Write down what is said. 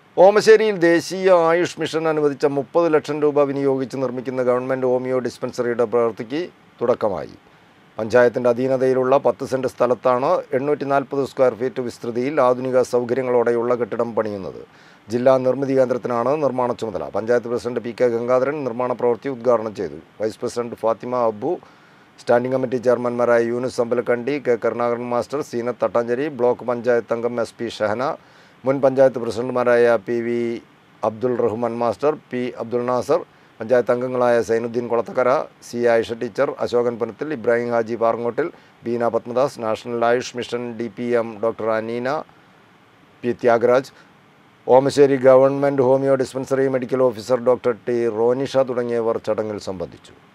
ഓമശ്ശേരിയിൽ ദേശീയ ആയുഷ് മിഷൻ അനുവദിച്ച മുപ്പത് ലക്ഷം രൂപ വിനിയോഗിച്ച് നിർമ്മിക്കുന്ന ഗവൺമെൻറ് ഹോമിയോ ഡിസ്പെൻസറിയുടെ പ്രവൃത്തിക്ക് തുടക്കമായി പഞ്ചായത്തിൻ്റെ അധീനതയിലുള്ള പത്ത് സെൻറ്റ് സ്ഥലത്താണ് എണ്ണൂറ്റി നാൽപ്പത് സ്ക്വയർ ഫീറ്റ് വിസ്തൃതിയിൽ ആധുനിക സൗകര്യങ്ങളോടെയുള്ള കെട്ടിടം പണിയുന്നത് ജില്ലാ നിർമ്മിതി കേന്ദ്രത്തിനാണ് നിർമ്മാണ ചുമതല panchayat president P K Gangadharan നിർമ്മാണ പ്രവൃത്തി ഉദ്ഘാടനം ചെയ്തു vice president Fathima Abbu standing committee ചെയർമാൻമാരായ Yunus Ambalakkandi K Karunakaran master Seenath Thattancheri block panchayat അംഗം എസ് പി ഷഹന മുൻ പഞ്ചായത്ത് പ്രസിഡന്റുമാരായ P V Abdul Rahman master P Abdul Nasar panchayat അംഗങ്ങളായ Zainuddin Kulathakkara C Ayisha teacher Ashokan Punathil Ibrahim Haji Parangottil Beena Padmadas national Ayush mission D P M doctor Aneena P Thyagaraj Omassery government homeo dispensary medical officer doctor T Ronisha തുടങ്ങിയവർ ചടങ്ങിൽ സംബന്ധിച്ചു